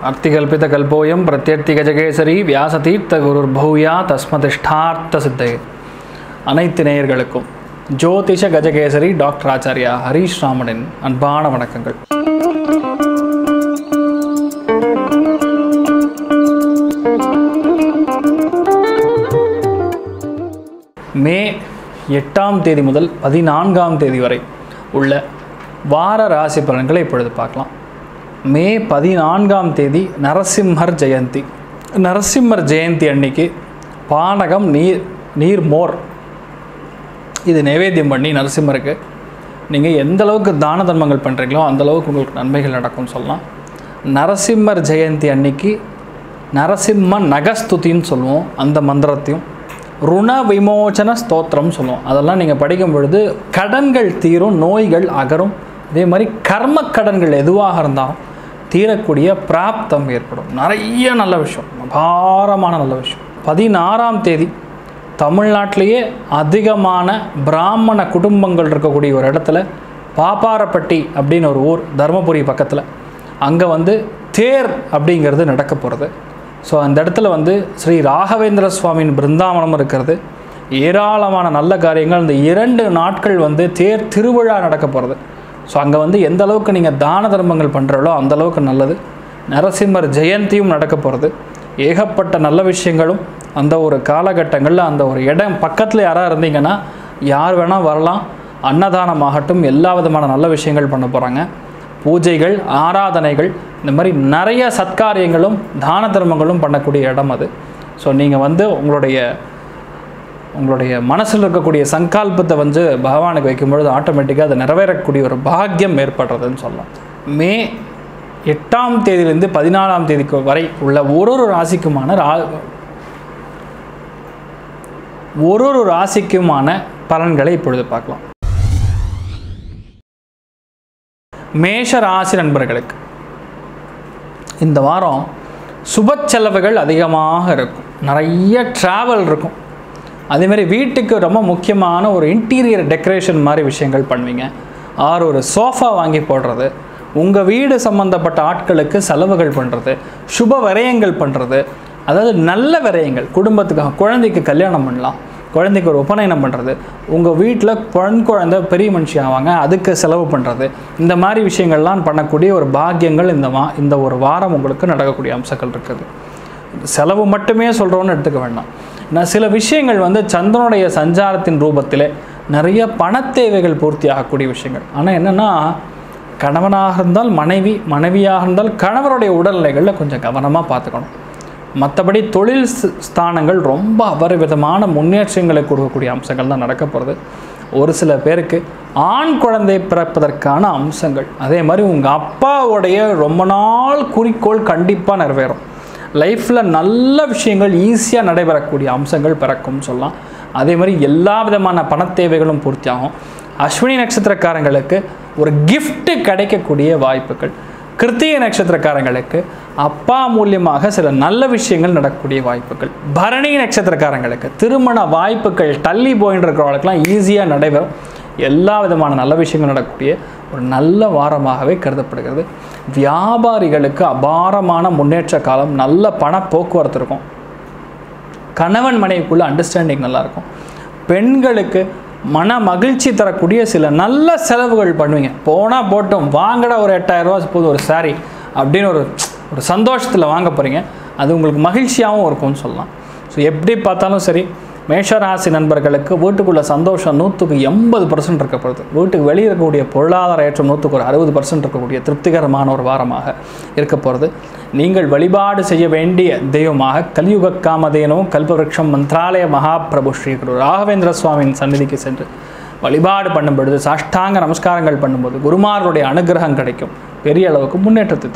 அர்த்திகல்பிதகல்போயம் பிரத்யர்த்திகஜகேசரி வியாசதீர்த்த குருர்பூயா தஸ்மதிஷ்டார்த்த சித்தையே அனைத்து நேயர்களுக்கும் ஜோதிஷ கஜகேசரி டாக்டர் ஆச்சாரியா ஹரீஷ் ராமனின் அன்பான வணக்கங்கள் மே எட்டாம் தேதி முதல் பதினான்காம் தேதி வரை உள்ள வார ராசி பலன்களை இப்பொழுது பார்க்கலாம் மே பதினான்காம் தேதி நரசிம்மர் ஜெயந்தி நரசிம்மர் ஜெயந்தி அன்னைக்கு பானகம் நீர் நீர்மோர் இது நைவேத்தியம் பண்ணி நரசிம்மருக்கு நீங்கள் எந்த அளவுக்கு தான தர்மங்கள் பண்ணுறீங்களோ அந்த அளவுக்கு உங்களுக்கு நன்மைகள் நடக்கும்னு சொல்லலாம் நரசிம்மர் ஜெயந்தி அன்னைக்கு நரசிம்ம நகஸ்துதின்னு சொல்லுவோம் அந்த மந்திரத்தையும் ருண விமோசன ஸ்தோத்திரம் சொல்லுவோம் அதெல்லாம் நீங்கள் படிக்கும் பொழுது கடன்கள் தீரும் நோய்கள் அகரும் அதே மாதிரி கர்ம கடன்கள் எதுவாக இருந்தாலும் தீரக்கூடிய பிராப்தம் ஏற்படும் நிறைய நல்ல விஷயம் அபாரமான நல்ல விஷயம் பதினாறாம் தேதி தமிழ்நாட்டிலேயே அதிகமான பிராமண குடும்பங்கள் இருக்கக்கூடிய ஒரு இடத்துல பாப்பாரப்பட்டி அப்படின்னு ஒரு ஊர் தருமபுரி பக்கத்தில் அங்கே வந்து தேர் அப்படிங்கிறது நடக்க போகிறது ஸோ அந்த இடத்துல வந்து ஸ்ரீ ராகவேந்திர சுவாமியின் பிருந்தாவனம் இருக்கிறது ஏராளமான நல்ல காரியங்கள் இந்த இரண்டு நாட்கள் வந்து தேர் திருவிழா நடக்க போகிறது ஸோ அங்கே வந்து எந்த அளவுக்கு நீங்கள் தான தர்மங்கள் பண்ணுறீங்களோ அந்த அளவுக்கு நல்லது நரசிம்மர் ஜெயந்தியும் நடக்க போகிறது ஏகப்பட்ட நல்ல விஷயங்களும் அந்த ஒரு காலகட்டங்களில் அந்த ஒரு இடம் பக்கத்தில் யாராக இருந்தீங்கன்னா யார் வேணால் வரலாம் அன்னதானமாகட்டும் எல்லா விதமான நல்ல விஷயங்கள் பண்ண போகிறாங்க பூஜைகள் ஆராதனைகள் இந்த மாதிரி நிறைய சத்காரியங்களும் தான தர்மங்களும் பண்ணக்கூடிய இடம் அது ஸோ நீங்கள் வந்து உங்களுடைய உங்களுடைய மனசில் இருக்கக்கூடிய சங்கல்பத்தை வந்து பகவானுக்கு வைக்கும்பொழுது ஆட்டோமேட்டிக்காக அது நிறைவேறக்கூடிய ஒரு பாக்கியம் ஏற்படுறதுன்னு சொல்லலாம் மே எட்டாம் தேதியிலிருந்து பதினாலாம் தேதிக்கு வரை உள்ள ஒரு ஒரு ராசிக்குமான ரா ஒரு ஒரு ராசிக்குமான பலன்களை இப்பொழுது பார்க்கலாம் மேஷ ராசி நண்பர்களுக்கு இந்த வாரம் சுப செலவுகள் அதிகமாக இருக்கும் நிறைய ட்ராவல் இருக்கும் அதேமாதிரி வீட்டுக்கு ரொம்ப முக்கியமான ஒரு இன்டீரியர் டெக்கரேஷன் மாதிரி விஷயங்கள் பண்ணுவீங்க ஆறு ஒரு சோஃபா வாங்கி போடுறது உங்கள் வீடு சம்மந்தப்பட்ட ஆட்களுக்கு செலவுகள் பண்ணுறது சுப விரயங்கள் பண்ணுறது அதாவது நல்ல விரயங்கள் குடும்பத்துக்காக குழந்தைக்கு கல்யாணம் பண்ணலாம் குழந்தைக்கு ஒரு உபநயனம் பண்ணுறது உங்கள் வீட்டில் பெண் குழந்தை பெரிய மனுஷி ஆவாங்க அதுக்கு செலவு பண்ணுறது இந்த மாதிரி விஷயங்கள்லாம் பண்ணக்கூடிய ஒரு பாக்கியங்கள் இந்த வா இந்த ஒரு வாரம் உங்களுக்கு நடக்கக்கூடிய அம்சங்கள் இருக்குது செலவு மட்டுமே சொல்கிறோன்னு எடுத்துக்க வேண்டாம் நான் சில விஷயங்கள் வந்து சந்திரனுடைய சஞ்சாரத்தின் ரூபத்தில் நிறைய பணத் தேவைகள் பூர்த்தி ஆகக்கூடிய விஷயங்கள் ஆனால் என்னென்னா கணவனாக இருந்தால் மனைவி மனைவியாக இருந்தால் கணவருடைய உடல்நிலைகளில் கொஞ்சம் கவனமாக பார்த்துக்கணும் மற்றபடி தொழில் ஸ்தானங்கள் ரொம்ப அபரிவிதமான முன்னேற்றங்களை கொடுக்கக்கூடிய அம்சங்கள் தான் நடக்க போகிறது ஒரு சில பேருக்கு ஆண் குழந்தை பிறப்பதற்கான அம்சங்கள் அதே மாதிரி உங்கள் அப்பாவுடைய ரொம்ப நாள் குறிக்கோள் கண்டிப்பாக நிறைவேறும் லைஃப்பில் நல்ல விஷயங்கள் ஈஸியாக நடைபெறக்கூடிய அம்சங்கள் பிறக்கும்னு சொல்லலாம் அதே மாதிரி எல்லா விதமான பணத் தேவைகளும் பூர்த்தியாகும் அஸ்வினி நட்சத்திரக்காரங்களுக்கு ஒரு கிஃப்ட் கிடைக்கக்கூடிய வாய்ப்புகள் கிருத்திகை நட்சத்திரக்காரங்களுக்கு அப்பா மூலியமாக சில நல்ல விஷயங்கள் நடக்கக்கூடிய வாய்ப்புகள் பரணி நட்சத்திரக்காரங்களுக்கு திருமண வாய்ப்புகள் தள்ளி போயின்னு இருக்கிறவங்களுக்கெல்லாம் ஈஸியாக நடைபெறும் எல்லா விதமான நல்ல விஷயங்கள் நடக்கக்கூடிய ஒரு நல்ல வாரமாகவே கருதப்படுகிறது வியாபாரிகளுக்கு அபாரமான முன்னேற்ற காலம் நல்ல பண போக்குவரத்து இருக்கும் கணவன் மனைவிக்குள்ள அண்டர்ஸ்டாண்டிங் நல்லாயிருக்கும் பெண்களுக்கு மன மகிழ்ச்சி தரக்கூடிய சில நல்ல செலவுகள் பண்ணுவீங்க போனால் போட்டும் வாங்கடா ஒரு எட்டாயிரரூவா போதும் ஒரு சாரி அப்படின்னு ஒரு ஒரு சந்தோஷத்தில் வாங்க போகிறீங்க அது உங்களுக்கு மகிழ்ச்சியாகவும் இருக்கும்னு சொல்லலாம் ஸோ எப்படி பார்த்தாலும் சரி மேஷராசி நண்பர்களுக்கு வீட்டுக்குள்ள சந்தோஷம் நூற்றுக்கு எண்பது பர்சன்ட் இருக்கப்படுது வீட்டுக்கு வெளியே இருக்கக்கூடிய பொருளாதார ஏற்றம் நூற்றுக்கு ஒரு அறுபது பர்சன்ட் இருக்கக்கூடிய திருப்திகரமான ஒரு வாரமாக இருக்க போகிறது நீங்கள் வழிபாடு செய்ய வேண்டிய தெய்வமாக கலியுக காமதேனும் கல்பவருஷம் மந்த்ராலய மகாபிரபு ஸ்ரீ குரு ராகவேந்திர சுவாமியின் சந்நிதிக்கு சென்று வழிபாடு பண்ணும் பொழுது சாஷ்டாங்க நமஸ்காரங்கள் பண்ணும்போது குருமார்களுடைய அனுகிரகம் கிடைக்கும் பெரிய அளவுக்கு முன்னேற்றத்தை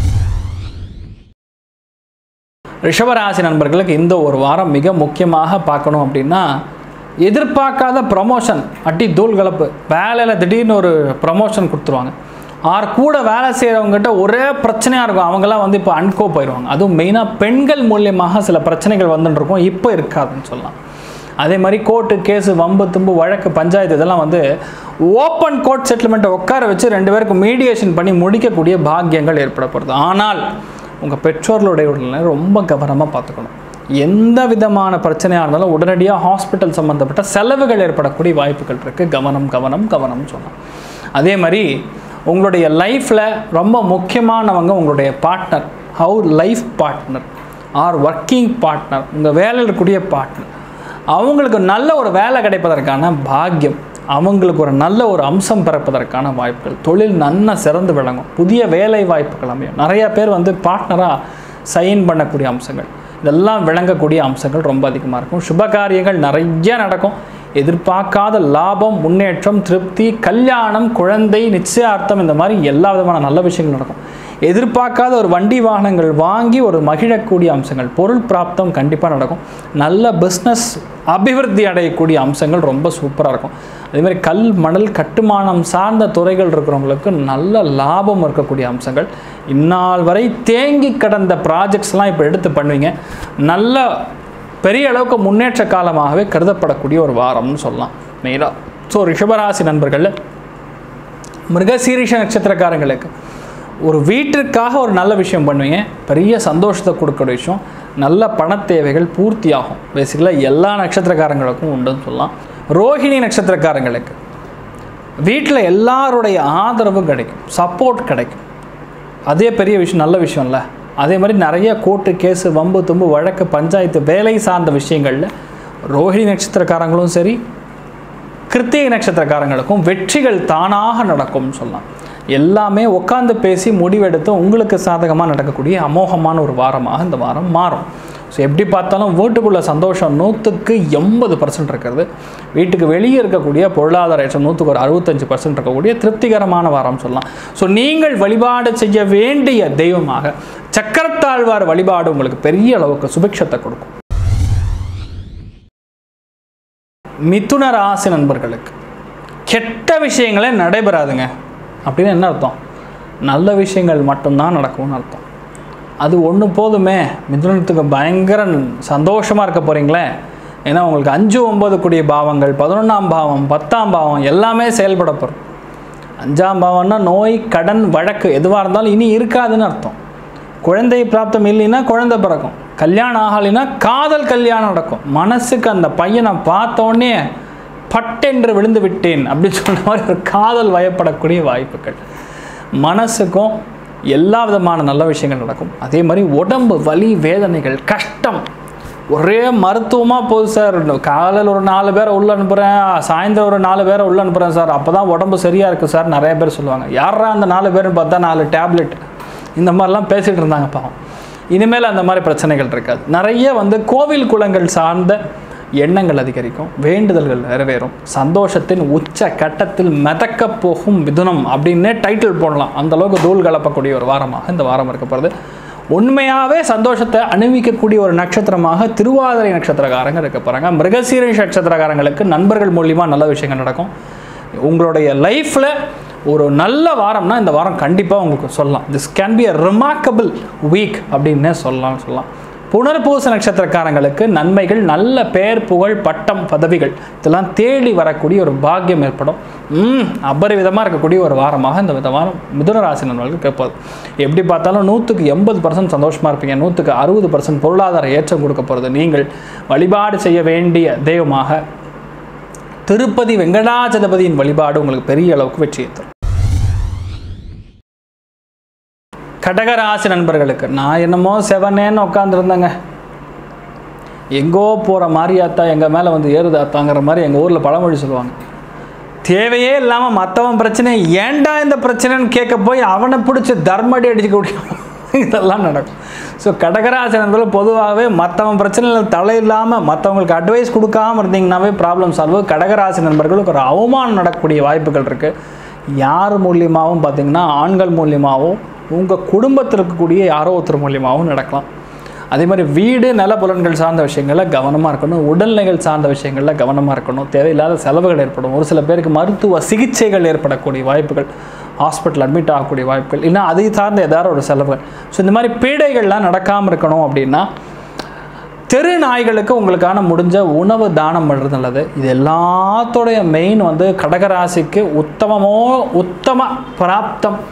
ரிஷபராசி நண்பர்களுக்கு இந்த ஒரு வாரம் மிக முக்கியமாக பார்க்கணும் அப்படின்னா எதிர்பார்க்காத ப்ரமோஷன் அட்டி தூள் கலப்பு வேலையில் திடீர்னு ஒரு ப்ரமோஷன் கொடுத்துருவாங்க ஆர் கூட வேலை செய்கிறவங்ககிட்ட ஒரே பிரச்சனையாக இருக்கும் அவங்கெல்லாம் வந்து இப்போ அன்கோ போயிடுவாங்க அதுவும் மெயினாக பெண்கள் மூலியமாக சில பிரச்சனைகள் வந்துட்டு இருக்கும் இப்போ இருக்காதுன்னு சொல்லலாம் அதே மாதிரி கோர்ட்டு கேஸு வம்பு தும்பு வழக்கு பஞ்சாயத்து இதெல்லாம் வந்து ஓப்பன் கோர்ட் செட்டில்மெண்ட்டை உட்கார வச்சு ரெண்டு பேருக்கு மீடியேஷன் பண்ணி முடிக்கக்கூடிய பாக்கியங்கள் ஏற்பட போகிறது ஆனால் உங்கள் பெற்றோர்களுடைய உடல்நிலை ரொம்ப கவனமாக பார்த்துக்கணும் எந்த விதமான பிரச்சனையாக இருந்தாலும் உடனடியாக ஹாஸ்பிட்டல் சம்மந்தப்பட்ட செலவுகள் ஏற்படக்கூடிய வாய்ப்புகள் இருக்குது கவனம் கவனம் கவனம் சொல்லலாம் அதே மாதிரி உங்களுடைய லைஃப்பில் ரொம்ப முக்கியமானவங்க உங்களுடைய partner how life partner or working partner உங்கள் வேலையில் இருக்கக்கூடிய பார்ட்னர் அவங்களுக்கு நல்ல ஒரு வேலை கிடைப்பதற்கான பாக்கியம் அவங்களுக்கு ஒரு நல்ல ஒரு அம்சம் பிறப்பதற்கான வாய்ப்புகள் தொழில் நன்னா சிறந்து விளங்கும் புதிய வேலை வாய்ப்புகள் அமையும் நிறைய பேர் வந்து பார்ட்னராக சைன் பண்ணக்கூடிய அம்சங்கள் இதெல்லாம் விளங்கக்கூடிய அம்சங்கள் ரொம்ப அதிகமாக இருக்கும் சுப காரியங்கள் நிறைய நடக்கும் எதிர்பார்க்காத லாபம் முன்னேற்றம் திருப்தி கல்யாணம் குழந்தை நிச்சயார்த்தம் இந்த மாதிரி எல்லா விதமான நல்ல விஷயங்கள் நடக்கும் எதிர்பார்க்காத ஒரு வண்டி வாகனங்கள் வாங்கி ஒரு மகிழக்கூடிய அம்சங்கள் பொருள் பிராப்தம் கண்டிப்பாக நடக்கும் நல்ல பிஸ்னஸ் அபிவிருத்தி அடையக்கூடிய அம்சங்கள் ரொம்ப சூப்பராக இருக்கும் அதே மாதிரி கல் மணல் கட்டுமானம் சார்ந்த துறைகள் இருக்கிறவங்களுக்கு நல்ல லாபம் இருக்கக்கூடிய அம்சங்கள் இந்நாள் வரை தேங்கி கடந்த ப்ராஜெக்ட்ஸ்லாம் இப்போ எடுத்து பண்ணுவீங்க நல்ல பெரிய அளவுக்கு முன்னேற்ற காலமாகவே கருதப்படக்கூடிய ஒரு வாரம்னு சொல்லலாம் மெயினாக ஸோ ரிஷபராசி நண்பர்கள் மிருகசீரிஷ நட்சத்திரக்காரங்களுக்கு ஒரு வீட்டிற்காக ஒரு நல்ல விஷயம் பண்ணுவீங்க பெரிய சந்தோஷத்தை கொடுக்குற விஷயம் நல்ல பண தேவைகள் பூர்த்தியாகும் பேசிக்கலாக எல்லா நட்சத்திரக்காரங்களுக்கும் உண்டுன்னு சொல்லலாம் ரோஹிணி நட்சத்திரக்காரங்களுக்கு வீட்டில் எல்லாருடைய ஆதரவும் கிடைக்கும் சப்போர்ட் கிடைக்கும் அதே பெரிய விஷயம் நல்ல விஷயம்ல அதே மாதிரி நிறைய கோர்ட்டு கேஸு வம்பு தும்பு வழக்கு பஞ்சாயத்து வேலை சார்ந்த விஷயங்களில் ரோஹிணி நட்சத்திரக்காரங்களும் சரி கிருத்திகை நட்சத்திரக்காரங்களுக்கும் வெற்றிகள் தானாக நடக்கும்னு சொல்லலாம் எல்லாமே உட்காந்து பேசி முடிவெடுத்து உங்களுக்கு சாதகமாக நடக்கக்கூடிய அமோகமான ஒரு வாரமாக இந்த வாரம் மாறும் ஸோ எப்படி பார்த்தாலும் வீட்டுக்குள்ள சந்தோஷம் நூற்றுக்கு எண்பது பர்சன்ட் இருக்கிறது வீட்டுக்கு வெளியே இருக்கக்கூடிய பொருளாதார ஏற்றம் நூற்றுக்கு ஒரு அறுபத்தஞ்சு பர்சன்ட் இருக்கக்கூடிய திருப்திகரமான வாரம் சொல்லலாம் ஸோ நீங்கள் வழிபாடு செய்ய வேண்டிய தெய்வமாக சக்கரத்தாழ்வார் வழிபாடு உங்களுக்கு பெரிய அளவுக்கு சுபிக்ஷத்தை கொடுக்கும் மிதுன ராசி நண்பர்களுக்கு கெட்ட விஷயங்களே நடைபெறாதுங்க அப்படின்னு என்ன அர்த்தம் நல்ல விஷயங்கள் மட்டும்தான் நடக்கும்னு அர்த்தம் அது ஒன்று போதுமே மிதுனத்துக்கு பயங்கர சந்தோஷமாக இருக்க போகிறீங்களே ஏன்னா உங்களுக்கு அஞ்சு ஒன்பது கூடிய பாவங்கள் பதினொன்றாம் பாவம் பத்தாம் பாவம் எல்லாமே செயல்பட போகிறோம் அஞ்சாம் பாவம்னா நோய் கடன் வழக்கு எதுவாக இருந்தாலும் இனி இருக்காதுன்னு அர்த்தம் குழந்தை பிராப்தம் இல்லைன்னா குழந்தை பிறக்கும் கல்யாணம் ஆகலைன்னா காதல் கல்யாணம் நடக்கும் மனசுக்கு அந்த பையனை பார்த்த உடனே பட்டென்று விழுந்து விட்டேன் அப்படின்னு சொன்ன மாதிரி ஒரு காதல் வயப்படக்கூடிய வாய்ப்புகள் மனசுக்கும் எல்லா விதமான நல்ல விஷயங்கள் நடக்கும் அதே மாதிரி உடம்பு வலி வேதனைகள் கஷ்டம் ஒரே மருத்துவமாக போகுது சார் காலையில் ஒரு நாலு பேரை உள்ள அனுப்புகிறேன் சாயந்தரம் ஒரு நாலு பேரை உள்ள அனுப்புகிறேன் சார் அப்போ தான் உடம்பு சரியாக இருக்குது சார் நிறைய பேர் சொல்லுவாங்க யாரா அந்த நாலு பேர்னு பார்த்தா நாலு டேப்லெட் இந்த மாதிரிலாம் பேசிகிட்டு இருந்தாங்க பாவம் இனிமேல் அந்த மாதிரி பிரச்சனைகள் இருக்காது நிறைய வந்து கோவில் குளங்கள் சார்ந்த எண்ணங்கள் அதிகரிக்கும் வேண்டுதல்கள் நிறைவேறும் சந்தோஷத்தின் உச்ச கட்டத்தில் மிதக்க போகும் மிதுனம் அப்படின்னே டைட்டில் போடலாம் அந்த அளவுக்கு தூள் கலப்பக்கூடிய ஒரு வாரமாக இந்த வாரம் இருக்க போகிறது உண்மையாகவே சந்தோஷத்தை அணிவிக்கக்கூடிய ஒரு நட்சத்திரமாக திருவாதிரை நட்சத்திரக்காரங்க இருக்க போகிறாங்க மிருகசீரிஷ நட்சத்திரக்காரங்களுக்கு நண்பர்கள் மூலியமாக நல்ல விஷயங்கள் நடக்கும் உங்களுடைய லைஃப்பில் ஒரு நல்ல வாரம்னா இந்த வாரம் கண்டிப்பாக உங்களுக்கு சொல்லலாம் this can be a remarkable week அப்படின்னே சொல்லலாம் சொல்லலாம் புனர்பூச நட்சத்திரக்காரங்களுக்கு நன்மைகள் நல்ல பெயர் புகழ் பட்டம் பதவிகள் இதெல்லாம் தேடி வரக்கூடிய ஒரு பாக்கியம் ஏற்படும் ம் அபரிவிதமாக இருக்கக்கூடிய ஒரு வாரமாக இந்த வித வாரம் மிதுன ராசி நண்பர்களுக்கு கேட்பது எப்படி பார்த்தாலும் நூற்றுக்கு எண்பது பர்சன்ட் சந்தோஷமாக இருப்பீங்க நூற்றுக்கு அறுபது பர்சன்ட் பொருளாதார ஏற்றம் கொடுக்க போகிறது நீங்கள் வழிபாடு செய்ய வேண்டிய தெய்வமாக திருப்பதி வெங்கடாச்சலபதியின் வழிபாடு உங்களுக்கு பெரிய அளவுக்கு வெற்றியை தரும் கடகராசி நண்பர்களுக்கு நான் என்னமோ செவனேன்னு உட்காந்துருந்தேங்க எங்கோ போகிற மாரியாத்தா எங்கள் மேலே வந்து ஏறுதாத்தாங்கிற மாதிரி எங்கள் ஊரில் பழமொழி சொல்லுவாங்க தேவையே இல்லாமல் மற்றவன் பிரச்சனை ஏன்டா இந்த பிரச்சனைன்னு கேட்க போய் அவனை பிடிச்சி தர்மடி அடிச்சுக்கூடிய இதெல்லாம் நடக்கும் ஸோ கடகராசி நண்பர்கள் பொதுவாகவே மற்றவன் பிரச்சனையில் தலை இல்லாமல் மற்றவங்களுக்கு அட்வைஸ் கொடுக்காம இருந்தீங்கன்னாவே ப்ராப்ளம் சால்வ் கடகராசி நண்பர்களுக்கு ஒரு அவமானம் நடக்கக்கூடிய வாய்ப்புகள் இருக்குது யார் மூலியமாகவும் பார்த்தீங்கன்னா ஆண்கள் மூலியமாகவும் உங்கள் குடும்பத்தில் இருக்கக்கூடிய யாரோ ஒருத்தர் மூலியமாகவும் நடக்கலாம் அதே மாதிரி வீடு நிலப்புலன்கள் சார்ந்த விஷயங்களில் கவனமாக இருக்கணும் உடல்நிலைகள் சார்ந்த விஷயங்களில் கவனமாக இருக்கணும் தேவையில்லாத செலவுகள் ஏற்படும் ஒரு சில பேருக்கு மருத்துவ சிகிச்சைகள் ஏற்படக்கூடிய வாய்ப்புகள் ஹாஸ்பிட்டல் அட்மிட் ஆகக்கூடிய வாய்ப்புகள் இல்லை அதை சார்ந்த ஏதாவது ஒரு செலவுகள் ஸோ இந்த மாதிரி பீடைகள்லாம் நடக்காமல் இருக்கணும் அப்படின்னா தெரு நாய்களுக்கு உங்களுக்கான முடிஞ்ச உணவு தானம் பண்ணுறது நல்லது இது எல்லாத்தோடைய மெயின் வந்து கடகராசிக்கு உத்தமமோ உத்தம பிராப்தம்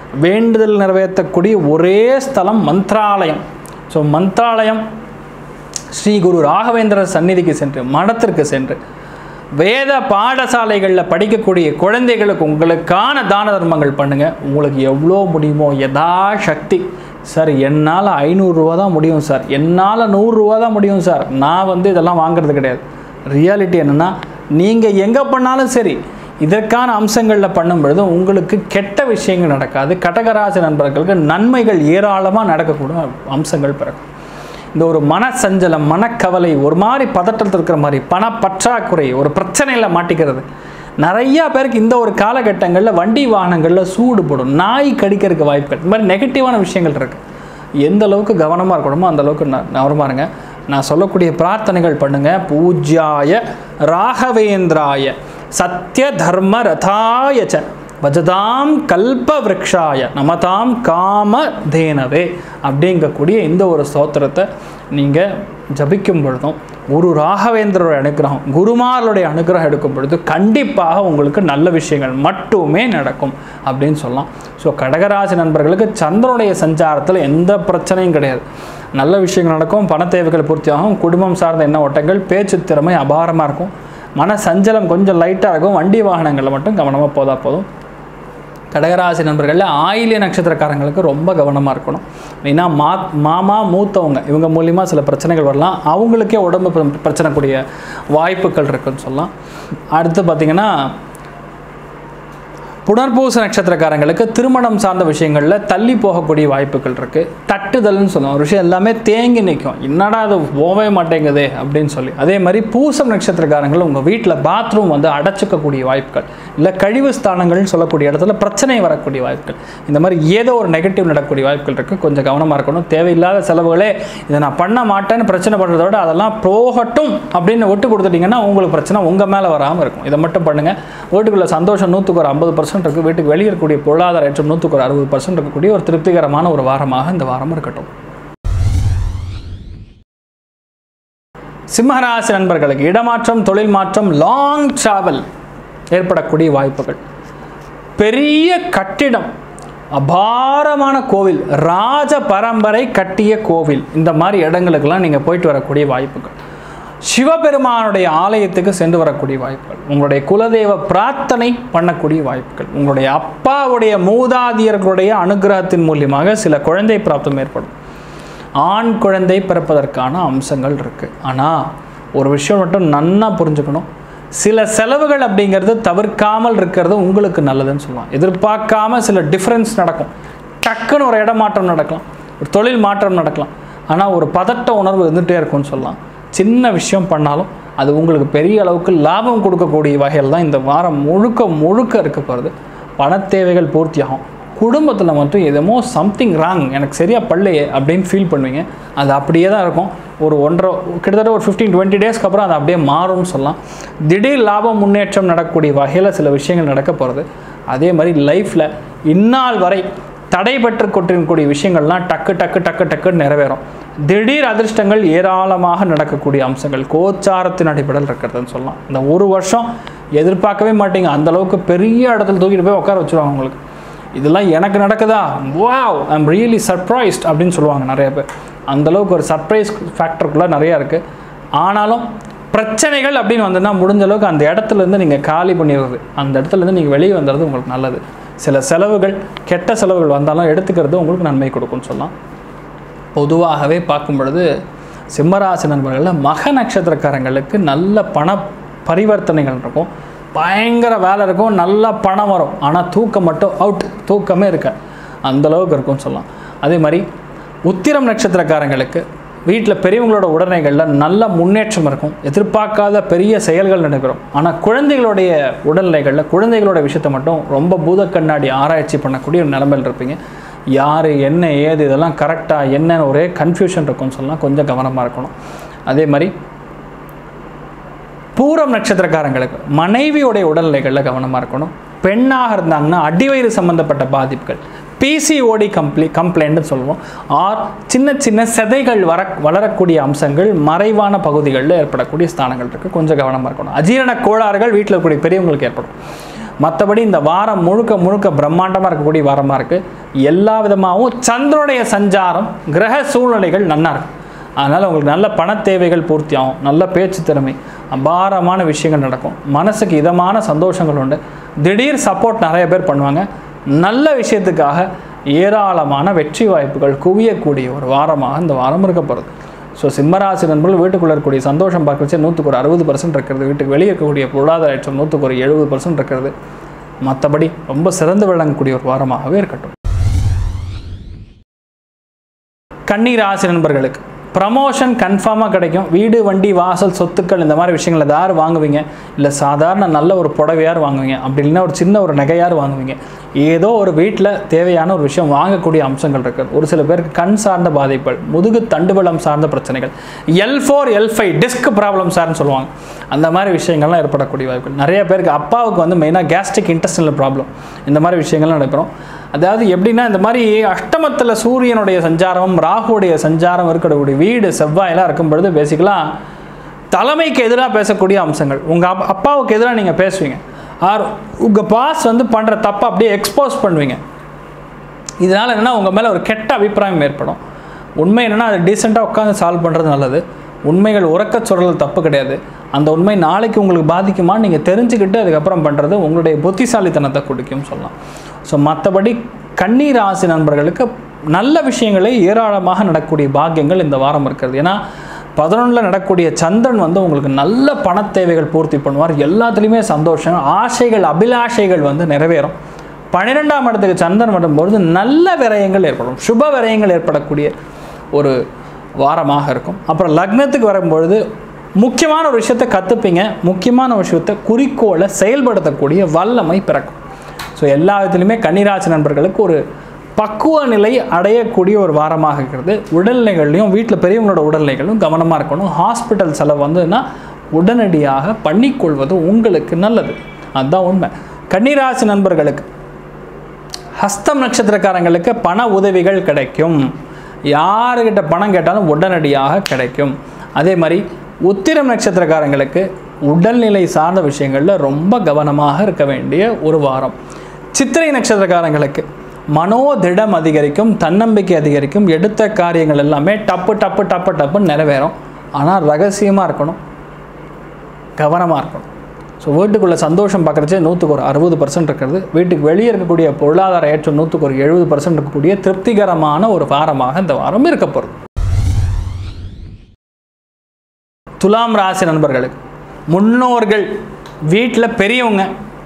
வேண்டுதல் நிறைவேற்றக்கூடிய ஒரே ஸ்தலம் மந்த்ராலயம் ஸோ மந்த்ராலயம் ஸ்ரீ குரு ராகவேந்திரர் சந்நிதிக்கு சென்று மடத்திற்கு சென்று வேத பாடசாலைகளில் படிக்கக்கூடிய குழந்தைகளுக்கு உங்களுக்கான தான தர்மங்கள் பண்ணுங்கள் உங்களுக்கு எவ்வளோ முடியுமோ யதா சக்தி சார் என்னால் ஐநூறுரூவா தான் முடியும் சார் என்னால் நூறுரூவா தான் முடியும் சார் நான் வந்து இதெல்லாம் வாங்குறது கிடையாது ரியாலிட்டி என்னென்னா நீங்கள் எங்கே பண்ணாலும் சரி இதற்கான அம்சங்களில் பண்ணும் பொழுது உங்களுக்கு கெட்ட விஷயங்கள் நடக்காது கடகராசி நண்பர்களுக்கு நன்மைகள் ஏராளமாக நடக்கக்கூடிய அம்சங்கள் பிறக்கும் இந்த ஒரு மன சஞ்சலம் மனக்கவலை ஒரு மாதிரி பதட்டத்தில் இருக்கிற மாதிரி பண பற்றாக்குறை ஒரு பிரச்சனையில் மாட்டிக்கிறது நிறையா பேருக்கு இந்த ஒரு காலகட்டங்களில் வண்டி வாகனங்களில் சூடு போடும் நாய் கடிக்கிறதுக்கு வாய்ப்புகள் இந்த மாதிரி நெகட்டிவான விஷயங்கள் இருக்குது எந்த அளவுக்கு கவனமாக இருக்கணுமோ அந்த அளவுக்கு ந- கவனமா இருங்க நான் சொல்லக்கூடிய பிரார்த்தனைகள் பண்ணுங்க பூஜ்யாய ராகவேந்திராய சத்ய தர்ம ரதாய ச பஜதாம் கல்ப விரக்ஷாய நமதாம் காம தேனவே அப்படிங்கக்கூடிய இந்த ஒரு ஸ்தோத்திரத்தை நீங்கள் ஜபிக்கும் பொழுதும் குரு ராகவேந்திரோட அனுகிரகம் குருமார்களுடைய அனுகிரகம் எடுக்கும் பொழுது கண்டிப்பாக உங்களுக்கு நல்ல விஷயங்கள் மட்டுமே நடக்கும் அப்படின்னு சொல்லலாம் ஸோ கடகராசி நண்பர்களுக்கு சந்திரனுடைய சஞ்சாரத்தில் எந்த பிரச்சனையும் கிடையாது நல்ல விஷயங்கள் நடக்கும் பண தேவைகள் பூர்த்தியாகும் குடும்பம் சார்ந்த எண்ண ஓட்டங்கள் பேச்சு திறமை அபாரமாக இருக்கும் மன சஞ்சலம் கொஞ்சம் லைட்டாக இருக்கும் வண்டி வாகனங்களில் மட்டும் கவனமாக போதா போதும் கடகராசி நண்பர்களில் ஆயிலிய நட்சத்திரக்காரங்களுக்கு ரொம்ப கவனமாக இருக்கணும் ஏன்னா மா மாமா மூத்தவங்க இவங்க மூலிமா சில பிரச்சனைகள் வரலாம் அவங்களுக்கே உடம்பு பிர- பிரச்சனை கூடிய வாய்ப்புகள் இருக்குன்னு சொல்லலாம் அடுத்து பார்த்திங்கன்னா புனர்பூச நட்சத்திரக்காரங்களுக்கு திருமணம் சார்ந்த விஷயங்களில் தள்ளி போகக்கூடிய வாய்ப்புகள் இருக்குது தட்டுதல்னு சொல்லுவோம் ஒரு விஷயம் எல்லாமே தேங்கி நிற்கும் என்னடா அது போகவே மாட்டேங்குதே அப்படின்னு சொல்லி அதே மாதிரி பூசம் நட்சத்திரக்காரங்கள் உங்கள் வீட்டில் பாத்ரூம் வந்து அடைச்சிக்கக்கூடிய வாய்ப்புகள் இல்லை கழிவு ஸ்தானங்கள்னு சொல்லக்கூடிய இடத்துல பிரச்சனை வரக்கூடிய வாய்ப்புகள் இந்த மாதிரி ஏதோ ஒரு நெகட்டிவ் நடக்கக்கூடிய வாய்ப்புகள் இருக்குது கொஞ்சம் கவனமாக இருக்கணும் தேவையில்லாத செலவுகளே இதை நான் பண்ண மாட்டேன்னு பிரச்சனை பண்ணுறத விட அதெல்லாம் போகட்டும் அப்படின்னு விட்டு கொடுத்துட்டீங்கன்னா உங்களுக்கு பிரச்சனை உங்கள் மேலே வராமல் இருக்கும் இதை மட்டும் பண்ணுங்கள் வீட்டுக்குள்ள சந்தோஷம் நூற்றுக்கு ஒரு ஐம்பது பர்சன்ட் இருக்குது வீட்டுக்கு வெளியே இருக்கக்கூடிய பொருளாதார ஏற்றம் நூற்றுக்கு ஒரு அறுபது பர்சன்ட் இருக்கக்கூடிய ஒரு திருப்திகரமான ஒரு வாரமாக இந்த வாரம் இருக்கட்டும் சிம்மராசி நண்பர்களுக்கு இடமாற்றம் தொழில் மாற்றம் லாங் டிராவல் ஏற்படக்கூடிய வாய்ப்புகள் பெரிய கட்டிடம் அபாரமான கோவில் ராஜ பரம்பரை கட்டிய கோவில் இந்த மாதிரி இடங்களுக்கெல்லாம் நீங்கள் போயிட்டு வரக்கூடிய வாய்ப்புகள் சிவபெருமானுடைய ஆலயத்துக்கு சென்று வரக்கூடிய வாய்ப்புகள் உங்களுடைய குலதெய்வ பிரார்த்தனை பண்ணக்கூடிய வாய்ப்புகள் உங்களுடைய அப்பாவுடைய மூதாதியர்களுடைய அனுகிரகத்தின் மூலியமாக சில குழந்தை பிராப்தம் ஏற்படும் ஆண் குழந்தை பிறப்பதற்கான அம்சங்கள் இருக்குது ஆனால் ஒரு விஷயம் மட்டும் நன்னா புரிஞ்சுக்கணும் சில செலவுகள் அப்படிங்கிறது தவிர்க்காமல் இருக்கிறது உங்களுக்கு நல்லதுன்னு சொல்லலாம் எதிர்பார்க்காம சில டிஃப்ரென்ஸ் நடக்கும் டக்குன்னு ஒரு இடமாற்றம் நடக்கலாம் ஒரு தொழில் மாற்றம் நடக்கலாம் ஆனால் ஒரு பதட்ட உணர்வு இருந்துகிட்டே இருக்கும்னு சொல்லலாம் சின்ன விஷயம் பண்ணாலும் அது உங்களுக்கு பெரிய அளவுக்கு லாபம் கொடுக்கக்கூடிய வகையில் தான் இந்த வாரம் முழுக்க முழுக்க இருக்க போகிறது பண தேவைகள் பூர்த்தியாகும் குடும்பத்தில் மட்டும் எதுமோ சம்திங் ராங் எனக்கு சரியாக படலையே அப்படின்னு ஃபீல் பண்ணுவீங்க அது அப்படியே தான் இருக்கும் ஒரு ஒன்றரை கிட்டத்தட்ட ஒரு ஃபிஃப்டீன் டுவெண்ட்டி டேஸ்க்கு அப்புறம் அது அப்படியே மாறும்னு சொல்லலாம் திடீர் லாபம் முன்னேற்றம் நடக்கக்கூடிய வகையில் சில விஷயங்கள் நடக்க போகிறது அதே மாதிரி லைஃப்பில் இந்நாள் வரை தடைபட்டு கொண்டிருக்கக்கூடிய விஷயங்கள்லாம் டக்கு டக்கு டக்கு டக்குன்னு நிறைவேறும் திடீர் அதிர்ஷ்டங்கள் ஏராளமாக நடக்கக்கூடிய அம்சங்கள் கோச்சாரத்தின் அடிப்படையில் இருக்கிறதுன்னு சொல்லலாம் இந்த ஒரு வருஷம் எதிர்பார்க்கவே மாட்டீங்க அந்த அளவுக்கு பெரிய இடத்துல தூக்கிட்டு போய் உட்கார வச்சுருவாங்க உங்களுக்கு இதெல்லாம் எனக்கு நடக்குதா வாவ் ஐம் ரியலி சர்ப்ரைஸ்ட் அப்படின்னு சொல்லுவாங்க நிறைய பேர் அந்த அளவுக்கு ஒரு சர்ப்ரைஸ் ஃபேக்டருக்குள்ளே நிறையா இருக்குது ஆனாலும் பிரச்சனைகள் அப்படின்னு வந்ததுன்னா முடிஞ்ச அளவுக்கு அந்த இடத்துல இருந்து நீங்கள் காலி பண்ணிடுறது அந்த இடத்துல இருந்து நீங்கள் வெளியே வந்துடுறது உங்களுக்கு நல்லது சில செலவுகள் கெட்ட செலவுகள் வந்தாலும் எடுத்துக்கிறது உங்களுக்கு நன்மை கொடுக்கும்னு சொல்லலாம் பொதுவாகவே பார்க்கும் பொழுது சிம்மராசி நண்பர்களில் மக நட்சத்திரக்காரங்களுக்கு நல்ல பண பரிவர்த்தனைகள் இருக்கும் பயங்கர வேலை இருக்கும் நல்ல பணம் வரும் ஆனால் தூக்கம் மட்டும் அவுட் தூக்கமே இருக்க அந்த அளவுக்கு இருக்கும்னு சொல்லலாம் அதே மாதிரி உத்திரம் நட்சத்திரக்காரங்களுக்கு வீட்டில் பெரியவங்களோட உடல்நிலைகளில் நல்ல முன்னேற்றம் இருக்கும் எதிர்பார்க்காத பெரிய செயல்கள் நடைபெறும் ஆனால் குழந்தைகளுடைய உடல்நிலைகளில் குழந்தைகளோட விஷயத்தை மட்டும் ரொம்ப பூத கண்ணாடி ஆராய்ச்சி பண்ணக்கூடிய ஒரு நிலைமையில் இருப்பீங்க யார் என்ன ஏது இதெல்லாம் கரெக்டாக என்னன்னு ஒரே கன்ஃபியூஷன் இருக்கும்னு சொல்லலாம் கொஞ்சம் கவனமாக இருக்கணும் அதே மாதிரி பூரம் நட்சத்திரக்காரங்களுக்கு மனைவியோடைய உடல்நிலைகளில் கவனமாக இருக்கணும் பெண்ணாக இருந்தாங்கன்னா அடிவயிறு சம்பந்தப்பட்ட பாதிப்புகள் பிசிஓடி கம்ப்ளீ கம்ப்ளைண்ட்னு சொல்லுவோம் ஆர் சின்ன சின்ன செதைகள் வர வளரக்கூடிய அம்சங்கள் மறைவான பகுதிகளில் ஏற்படக்கூடிய ஸ்தானங்கள் இருக்குது கொஞ்சம் கவனமாக இருக்கணும் அஜீரண கோளாறுகள் வீட்டில் இருக்கக்கூடிய பெரியவங்களுக்கு ஏற்படும் மற்றபடி இந்த வாரம் முழுக்க முழுக்க பிரம்மாண்டமாக இருக்கக்கூடிய வாரமாக இருக்குது எல்லா விதமாகவும் சந்திரனுடைய சஞ்சாரம் கிரக சூழ்நிலைகள் நன்னா இருக்கும் அதனால் உங்களுக்கு நல்ல பண தேவைகள் பூர்த்தியாகும் நல்ல பேச்சு திறமை அபாரமான விஷயங்கள் நடக்கும் மனசுக்கு இதமான சந்தோஷங்கள் உண்டு திடீர் சப்போர்ட் நிறைய பேர் பண்ணுவாங்க நல்ல விஷயத்துக்காக ஏராளமான வெற்றி வாய்ப்புகள் குவியக்கூடிய ஒரு வாரமாக இந்த வாரம் இருக்க போகிறது ஸோ சிம்மராசி நண்பர்கள் வீட்டுக்குள்ளே இருக்கக்கூடிய சந்தோஷம் பார்க்கறச்சு நூற்றுக்கு ஒரு அறுபது பர்சன்ட் இருக்கிறது வீட்டுக்கு வெளியே இருக்கக்கூடிய பொருளாதார ஏற்றம் நூற்றுக்கு ஒரு எழுபது பர்சன்ட் இருக்கிறது மற்றபடி ரொம்ப சிறந்து விளங்கக்கூடிய ஒரு வாரமாகவே இருக்கட்டும் கன்னி ராசி நண்பர்களுக்கு ப்ரமோஷன் கன்ஃபார்மாக கிடைக்கும் வீடு வண்டி வாசல் சொத்துக்கள் இந்த மாதிரி விஷயங்கள் ஏதாவது வாங்குவீங்க இல்லை சாதாரண நல்ல ஒரு புடவையார் வாங்குவீங்க அப்படி இல்லைன்னா ஒரு சின்ன ஒரு நகையார் வாங்குவீங்க ஏதோ ஒரு வீட்டில் தேவையான ஒரு விஷயம் வாங்கக்கூடிய அம்சங்கள் இருக்குது ஒரு சில பேருக்கு கண் சார்ந்த பாதிப்புகள் முதுகு தண்டுவளம் சார்ந்த பிரச்சனைகள் L four L five disc problem சார்னு சொல்லுவாங்க அந்த மாதிரி விஷயங்கள்லாம் ஏற்படக்கூடிய வாய்ப்புகள் நிறைய பேருக்கு அப்பாவுக்கு வந்து மெயினாக கேஸ்ட்ரிக் இன்டெஸ்டினல் ப்ராப்ளம் இந்த மாதிரி விஷயங்கள்லாம் நடைபெறும் அதாவது எப்படின்னா இந்த மாதிரி அஷ்டமத்தில் சூரியனுடைய சஞ்சாரம் ராகுடைய சஞ்சாரம் இருக்கக்கூடிய வீடு செவ்வாயெல்லாம் இருக்கும் பொழுது பேசிக்கலாக தலைமைக்கு எதிராக பேசக்கூடிய அம்சங்கள் உங்கள் அப் அப்பாவுக்கு எதிராக நீங்கள் பேசுவீங்க ஆர் உங்கள் பாஸ் வந்து பண்ணுற தப்பை அப்படியே எக்ஸ்போஸ் பண்ணுவீங்க இதனால் என்னென்னா உங்கள் மேலே ஒரு கெட்ட அபிப்பிராயம் ஏற்படும் உண்மை என்னென்னா அதை டீசெண்டாக உட்காந்து சால்வ் பண்ணுறது நல்லது உண்மைகள் உறக்க சொல்கிறது தப்பு கிடையாது அந்த உண்மை நாளைக்கு உங்களுக்கு பாதிக்குமான்னு நீங்கள் தெரிஞ்சுக்கிட்டு அதுக்கப்புறம் பண்ணுறது உங்களுடைய புத்திசாலித்தனத்தை கொடுக்கும் சொல்லலாம் ஸோ மற்றபடி கண்ணீர் ராசி நண்பர்களுக்கு நல்ல விஷயங்களே ஏராளமாக நடக்கக்கூடிய பாக்கியங்கள் இந்த வாரம் இருக்கிறது ஏன்னா பதினொன்றில் நடக்கக்கூடிய சந்திரன் வந்து உங்களுக்கு நல்ல பண தேவைகள் பூர்த்தி பண்ணுவார் எல்லாத்துலேயுமே சந்தோஷம் ஆசைகள் அபிலாஷைகள் வந்து நிறைவேறும் பன்னிரெண்டாம் இடத்துக்கு சந்திரன் வரும்பொழுது நல்ல விரயங்கள் ஏற்படும் சுப விரயங்கள் ஏற்படக்கூடிய ஒரு வாரமாக இருக்கும் அப்புறம் லக்னத்துக்கு வரும்பொழுது முக்கியமான ஒரு விஷயத்தை கற்றுப்பீங்க முக்கியமான ஒரு விஷயத்தை குறிக்கோளை செயல்படுத்தக்கூடிய வல்லமை பிறக்கும் ஸோ எல்லா விதத்துலையுமே கன்னிராசி நண்பர்களுக்கு ஒரு பக்குவ நிலை அடையக்கூடிய ஒரு வாரமாக இருக்கிறது உடல்நிலைகள்லையும் வீட்டில் பெரியவங்களோட உடல்நிலைகளும் கவனமாக இருக்கணும் ஹாஸ்பிட்டல் செலவு வந்ததுன்னா உடனடியாக பண்ணிக்கொள்வது உங்களுக்கு நல்லது அதுதான் உண்மை கன்னிராசி நண்பர்களுக்கு ஹஸ்தம் நட்சத்திரக்காரங்களுக்கு பண உதவிகள் கிடைக்கும் யாருக்கிட்ட பணம் கேட்டாலும் உடனடியாக கிடைக்கும் அதே மாதிரி உத்திரம் நட்சத்திரக்காரங்களுக்கு உடல்நிலை சார்ந்த விஷயங்களில் ரொம்ப கவனமாக இருக்க வேண்டிய ஒரு வாரம் சித்திரை நட்சத்திரக்காரங்களுக்கு மனோதிடம் அதிகரிக்கும் தன்னம்பிக்கை அதிகரிக்கும் எடுத்த காரியங்கள் எல்லாமே டப்பு டப்பு டப்பு டப்புன்னு நிறைவேறும் ஆனால் ரகசியமாக இருக்கணும் கவனமாக இருக்கணும் ஸோ வீட்டுக்குள்ளே சந்தோஷம் பார்க்குறச்சே நூற்றுக்கு ஒரு அறுபது பர்சன்ட் இருக்கிறது வீட்டுக்கு வெளியே இருக்கக்கூடிய பொருளாதார ஏற்றம் நூற்றுக்கு ஒரு எழுபது பர்சன்ட் இருக்கக்கூடிய திருப்திகரமான ஒரு வாரமாக இந்த வாரம் இருக்க போகிறது துலாம் ராசி நண்பர்களுக்கு முன்னோர்கள் வீட்டில் பெரியவங்க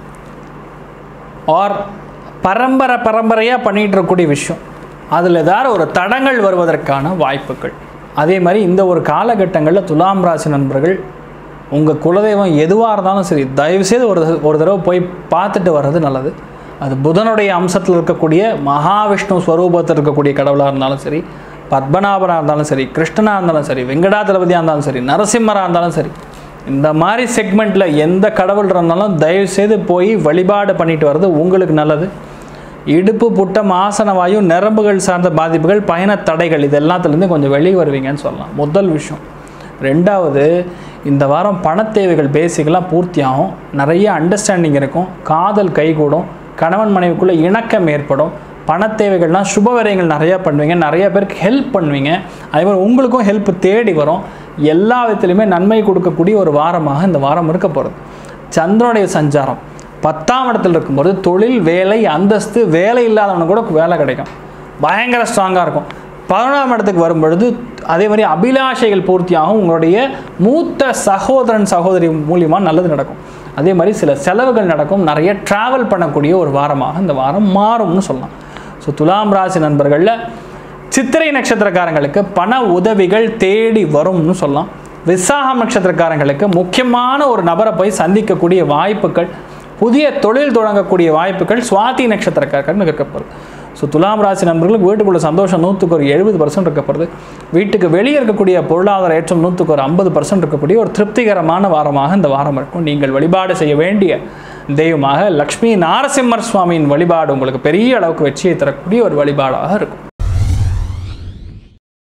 ஆர் பரம்பரை பரம்பரையாக பண்ணிகிட்டு இருக்கக்கூடிய விஷயம் அதில் ஏதாவது ஒரு தடங்கள் வருவதற்கான வாய்ப்புகள் அதே மாதிரி இந்த ஒரு காலகட்டங்களில் துலாம் ராசி நண்பர்கள் உங்கள் குலதெய்வம் எதுவாக இருந்தாலும் சரி தயவுசெய்து ஒரு ஒரு தடவை போய் பார்த்துட்டு வர்றது நல்லது அது புதனுடைய அம்சத்தில் இருக்கக்கூடிய மகாவிஷ்ணு ஸ்வரூபத்தில் இருக்கக்கூடிய கடவுளாக இருந்தாலும் சரி பத்மநாபனாக இருந்தாலும் சரி கிருஷ்ணனாக இருந்தாலும் சரி வெங்கடாதளபதியாக இருந்தாலும் சரி நரசிம்மராக இருந்தாலும் சரி இந்த மாதிரி செக்மெண்ட்டில் எந்த கடவுள் இருந்தாலும் தயவுசெய்து போய் வழிபாடு பண்ணிட்டு வர்றது உங்களுக்கு நல்லது இடுப்பு புட்டம் ஆசன வாயு நரம்புகள் சார்ந்த பாதிப்புகள் பயண தடைகள் இது எல்லாத்துலேருந்து கொஞ்சம் வெளியே வருவீங்கன்னு சொல்லலாம் முதல் விஷயம் ரெண்டாவது இந்த வாரம் பண தேவைகள் பேசிக்கலாக பூர்த்தியாகும் நிறைய அண்டர்ஸ்டாண்டிங் இருக்கும் காதல் கைகூடும் கணவன் மனைவிக்குள்ளே இணக்கம் ஏற்படும் பண தேவைகள்லாம் சுப விரயங்கள் நிறையா பண்ணுவீங்க நிறைய பேருக்கு ஹெல்ப் பண்ணுவீங்க அதே மாதிரி உங்களுக்கும் ஹெல்ப் தேடி வரும் எல்லா விதத்துலையுமே நன்மை கொடுக்கக்கூடிய ஒரு வாரமாக இந்த வாரம் இருக்க போகிறது சந்திரனுடைய சஞ்சாரம் பத்தாம் இடத்துல இருக்கும்போது தொழில் வேலை அந்தஸ்து வேலை இல்லாதவனுக்கு கூட வேலை கிடைக்கும் பயங்கர ஸ்ட்ராங்காக இருக்கும் பதினொன்றாம் இடத்துக்கு வரும்பொழுது அதே மாதிரி அபிலாஷைகள் பூர்த்தியாகும் உங்களுடைய மூத்த சகோதரன் சகோதரி மூலியமாக நல்லது நடக்கும் அதே மாதிரி சில செலவுகள் நடக்கும் நிறைய ட்ராவல் பண்ணக்கூடிய ஒரு வாரமாக இந்த வாரம் மாறும்னு சொல்லலாம் ஸோ துலாம் ராசி நண்பர்களில் சித்திரை நட்சத்திரக்காரங்களுக்கு பண உதவிகள் தேடி வரும்னு சொல்லலாம் விசாகம் நட்சத்திரக்காரங்களுக்கு முக்கியமான ஒரு நபரை போய் சந்திக்கக்கூடிய வாய்ப்புகள் புதிய தொழில் தொடங்கக்கூடிய வாய்ப்புகள் சுவாதி நட்சத்திரக்காரர்கள் இருக்கப்படுது ஸோ துலாம் ராசி நண்பர்களுக்கு வீட்டுக்குள்ள சந்தோஷம் நூற்றுக்கு ஒரு எழுபது பர்சன்ட் இருக்கப்படுது வீட்டுக்கு வெளியே இருக்கக்கூடிய பொருளாதார ஏற்றம் நூற்றுக்கு ஒரு ஐம்பது பர்சன்ட் இருக்கக்கூடிய ஒரு திருப்திகரமான வாரமாக இந்த வாரம் இருக்கும் நீங்கள் வழிபாடு செய்ய வேண்டிய தெய்வமாக லக்ஷ்மி நாரசிம்மர் சுவாமியின் வழிபாடு உங்களுக்கு பெரிய அளவுக்கு வெற்றியை தரக்கூடிய ஒரு வழிபாடாக இருக்கும்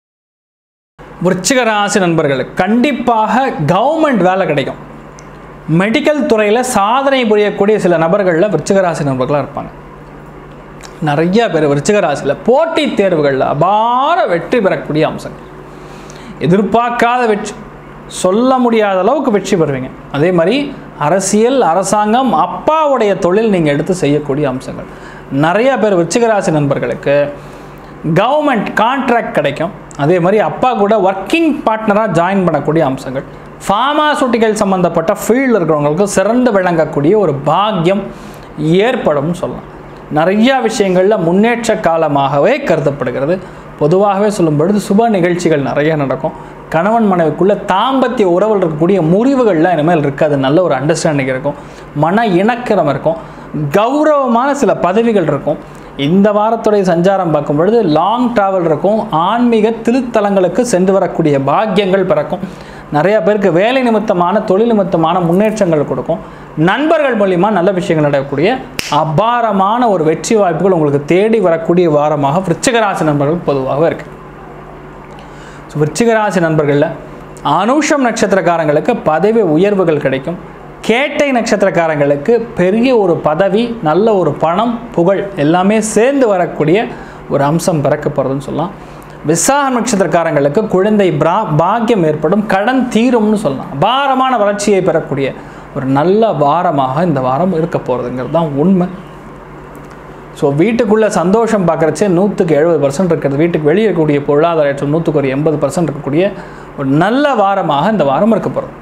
விருச்சிக ராசி நண்பர்களுக்கு கண்டிப்பாக கவர்மெண்ட் வேலை கிடைக்கும் மெடிக்கல் துறையில் சாதனை புரியக்கூடிய சில நபர்களில் விருச்சிகராசி நபர்களாக இருப்பாங்க நிறைய பேர் விருச்சிகராசியில் போட்டித் தேர்வுகளில் அபார வெற்றி பெறக்கூடிய அம்சங்கள் எதிர்பார்க்காத வெற்றி சொல்ல முடியாத அளவுக்கு வெற்றி பெறுவீங்க அதே மாதிரி அரசியல் அரசாங்கம் அப்பாவுடைய தொழில் நீங்கள் எடுத்து செய்யக்கூடிய அம்சங்கள் நிறைய பேர் விருச்சிகராசி நண்பர்களுக்கு கவர்மெண்ட் கான்ட்ராக்ட் கிடைக்கும் அதே மாதிரி அப்பா கூட ஒர்க்கிங் பார்ட்னராக ஜாயின் பண்ணக்கூடிய அம்சங்கள் ஃபார்மாசூட்டிக்கல் சம்மந்தப்பட்ட ஃபீல்டில் இருக்கிறவங்களுக்கு சிறந்து விளங்கக்கூடிய ஒரு பாக்கியம் ஏற்படும் சொல்லலாம் நிறையா விஷயங்களில் முன்னேற்ற காலமாகவே கருதப்படுகிறது பொதுவாகவே சொல்லும் பொழுது சுப நிகழ்ச்சிகள் நிறைய நடக்கும் கணவன் மனைவிக்குள்ள தாம்பத்திய உறவில் இருக்கக்கூடிய முறிவுகள்லாம் இனிமேல் இருக்காது நல்ல ஒரு அண்டர்ஸ்டாண்டிங் இருக்கும் மன இணக்கம் இருக்கும் கௌரவமான சில பதவிகள் இருக்கும் இந்த வாரத்துடைய சஞ்சாரம் பார்க்கும் பொழுது லாங் டிராவல் இருக்கும் ஆன்மீக திருத்தலங்களுக்கு சென்று வரக்கூடிய பாக்கியங்கள் பிறக்கும் நிறைய பேருக்கு வேலை நிமித்தமான தொழில் நிமித்தமான முன்னேற்றங்கள் கொடுக்கும் நண்பர்கள் மூலிமா நல்ல விஷயங்கள் நடக்கக்கூடிய அபாரமான ஒரு வெற்றி வாய்ப்புகள் உங்களுக்கு தேடி வரக்கூடிய வாரமாக விருச்சிகராசி நண்பர்கள் பொதுவாகவே இருக்கு ஸோ விருச்சிகராசி நண்பர்களில் அனுஷம் நட்சத்திரக்காரங்களுக்கு பதவி உயர்வுகள் கிடைக்கும் கேட்டை நட்சத்திரக்காரங்களுக்கு பெரிய ஒரு பதவி நல்ல ஒரு பணம் புகழ் எல்லாமே சேர்ந்து வரக்கூடிய ஒரு அம்சம் பிறக்க போகிறதுன்னு சொல்லலாம் விசாக நட்சத்திரக்காரங்களுக்கு குழந்தை பிரா பாக்கியம் ஏற்படும் கடன் தீரும்னு சொல்லலாம் அபாரமான வளர்ச்சியை பெறக்கூடிய ஒரு நல்ல வாரமாக இந்த வாரம் இருக்க போகிறதுங்கிறது தான் உண்மை ஸோ வீட்டுக்குள்ளே சந்தோஷம் பார்க்குறச்சே நூற்றுக்கு எழுபது பர்சன்ட் இருக்கிறது வீட்டுக்கு வெளியே இருக்கக்கூடிய பொருளாதார ஏற்றம் நூற்றுக்கு ஒரு எண்பது பர்சன்ட் இருக்கக்கூடிய ஒரு நல்ல வாரமாக இந்த வாரம் இருக்க போகிறது